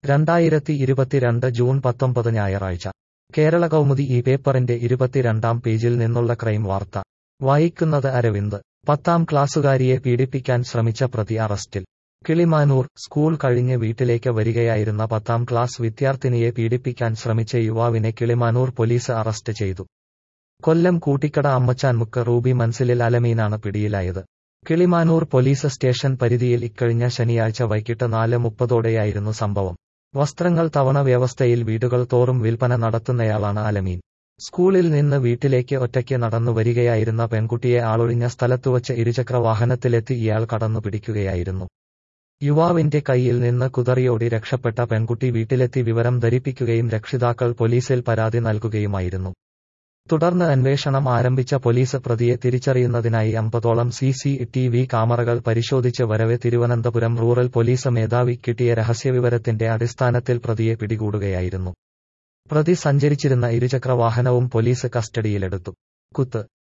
രണ്ടായിരത്തി ഇരുപത്തിരണ്ട് ജൂൺ പത്തൊമ്പത് ഞായറാഴ്ച കേരള കൗമുദി ഈ പേപ്പറിന്റെ ഇരുപത്തിരണ്ടാം പേജിൽ നിന്നുള്ള ക്രൈം വാർത്ത വായിക്കുന്നത് അരവിന്ദ് പത്താം ക്ലാസ്സുകാരിയെ പീഡിപ്പിക്കാൻ ശ്രമിച്ച പ്രതി അറസ്റ്റിൽ കിളിമാനൂർ സ്കൂൾ കഴിഞ്ഞ് വീട്ടിലേക്ക് വരികയായിരുന്ന പത്താം ക്ലാസ് വിദ്യാർത്ഥിനിയെ പീഡിപ്പിക്കാൻ ശ്രമിച്ച യുവാവിനെ കിളിമാനൂർ പോലീസ് അറസ്റ്റ് ചെയ്തു കൊല്ലം കൂട്ടിക്കട അമ്മച്ചാൻമുക്ക് റൂബി മൻസിലിൽ അലമീനാണ് പിടിയിലായത് കിളിമാനൂർ പോലീസ് സ്റ്റേഷൻ പരിധിയിൽ ഇക്കഴിഞ്ഞ ശനിയാഴ്ച വൈകിട്ട് നാല് മുപ്പതോടെയായിരുന്നു സംഭവം വസ്ത്രങ്ങൾ തവണ വ്യവസ്ഥയിൽ വീടുകൾ തോറും വിൽപ്പന നടത്തുന്നയാളാണ് അലമീൻ സ്കൂളിൽ നിന്ന് വീട്ടിലേക്ക് ഒറ്റയ്ക്ക് നടന്നു വരികയായിരുന്ന പെൺകുട്ടിയെ ആളൊഴിഞ്ഞ സ്ഥലത്തുവച്ച് ഇരുചക്ര വാഹനത്തിലെത്തി ഇയാൾ കടന്നു പിടിക്കുകയായിരുന്നു യുവാവിന്റെ കൈയിൽ നിന്ന് കുതറിയോടി രക്ഷപ്പെട്ട പെൺകുട്ടി വീട്ടിലെത്തി വിവരം ധരിപ്പിക്കുകയും രക്ഷിതാക്കൾ പോലീസിൽ പരാതി നൽകുകയുമായിരുന്നു തുടർന്ന് അന്വേഷണം ആരംഭിച്ച പോലീസ് പ്രതിയെ തിരിച്ചറിയുന്നതിനായി അമ്പതോളം സി സി ടി വി ക്യാമറകൾ പരിശോധിച്ച് വരവെ തിരുവനന്തപുരം റൂറൽ പോലീസ് മേധാവി കിട്ടിയ രഹസ്യവിവരത്തിന്റെ അടിസ്ഥാനത്തിൽ പ്രതിയെ പിടികൂടുകയായിരുന്നു പ്രതി സഞ്ചരിച്ചിരുന്ന ഇരുചക്ര വാഹനവും പോലീസ് കസ്റ്റഡിയിലെടുത്തു കുത്ത്